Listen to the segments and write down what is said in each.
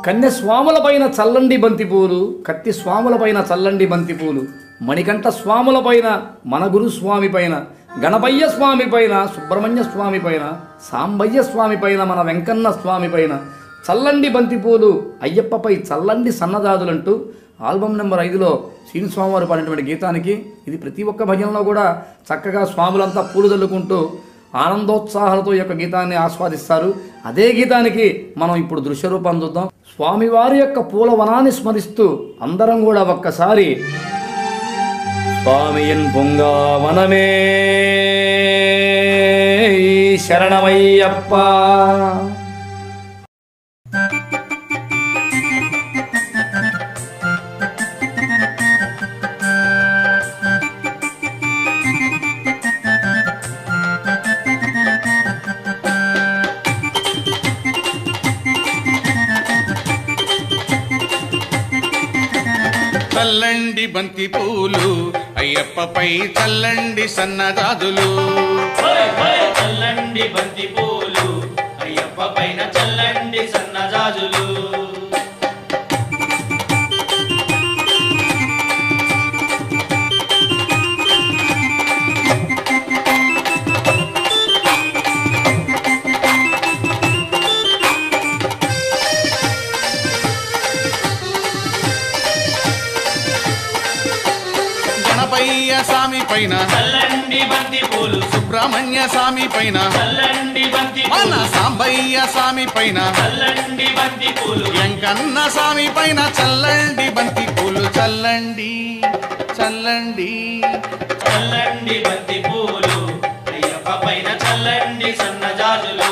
కన్య స్వాముల పైన చల్లండి బంతిపూలు కత్తి స్వాముల పైన చల్లండి బంతిపూలు మణికంఠ స్వాముల పైన మన గురు స్వామి పైన గణపయ్య స్వామి పైన సుబ్రహ్మణ్య స్వామి పైన సాంబయ్య స్వామి పైన మన వెంకన్న స్వామి పైన చల్లండి బంతిపూలు అయ్యప్పపై చల్లండి సన్నదాదులంటూ ఆల్బమ్ నెంబర్ ఐదులో శ్రీని స్వామివారు పాడినటువంటి గీతానికి ఇది ప్రతి ఒక్క భజనలో కూడా చక్కగా స్వాములంతా పూలు చల్లుకుంటూ ఆనందోత్సాహాలతో ఈ యొక్క గీతాన్ని ఆస్వాదిస్తారు అదే గీతానికి మనం ఇప్పుడు దృశ్య రూపాన్ని చూద్దాం స్వామివారి యొక్క పూల వనాన్ని స్మరిస్తూ అందరం కూడా ఒక్కసారి స్వామియన్ పొంగావనమే శరణమయ్యప్ప చల్లండి బంతి పూలు అయ్యప్పపై చల్లండి సన్నజాజులు చల్లండి బంతి పూలు అయ్యప్ప పైన చల్లండి సన్నజాజులు గణపయ్య స్వామి పైన చల్లండి బంతి పూలు సుబ్రహ్మణ్య స్వామి పైన చల్లండి బంతి మన పూలు సాంబయ్య స్వామి పైన చల్లండి బంతి పూలు వెంకన్న స్వామి పైన చల్లండి బంతి పూలు చల్లండి చల్లండి చల్లండి బంతి పూలు అయ్యప్ప పైన చల్లండి సన్నజాజులు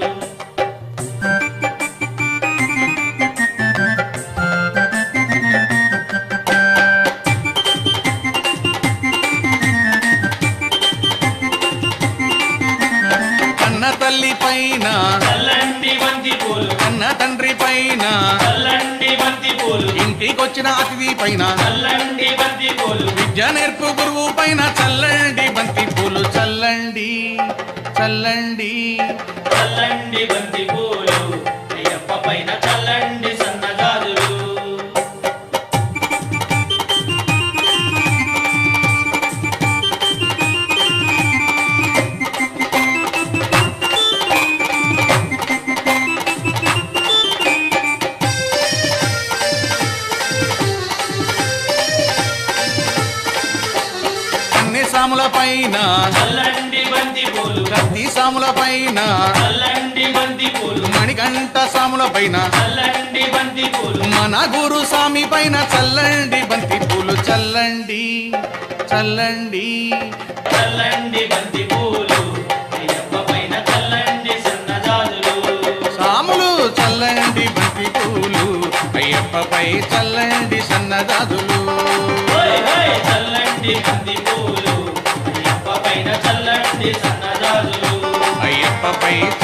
కన్న తల్లి పైన చల్లండి బంతి పూలు కన్న తండ్రి పైన చల్లండి బంతి పూలు ఇంటికొచ్చిన అతిథి పైన చల్లండి బంతి పూలు విద్య నేర్పు గురువు పైన చల్లండి బంతి పూలు చల్లండి చల్లండి చల్లండి బంతి పూలు అయ్యప్ప పైన చల్లండి సన్నజాజులు అన్ని సాముల పైన చల్లండి బంతి పూలు కత్తి సాముల పైన చల్లండి బంతి పూలు మణికంఠ సాముల పైన చల్లండి బంతి పూలు మన గురు స్వామి పైన చల్లండి బంతి పూలు చల్లండి చల్లండి చల్లండి బంతి పూలు అయ్యప్ప పైన చల్లండి సన్నజాజులు సాములు చల్లండి బంతి పూలు అయ్యప్పపై చల్లండి సన్నదాదులు హోయ్ హోయ్ చల్లండి బంతి పూలు అయ్యప్ప పైన చల్లండి సన్నజాజులు అయ్యప్పపై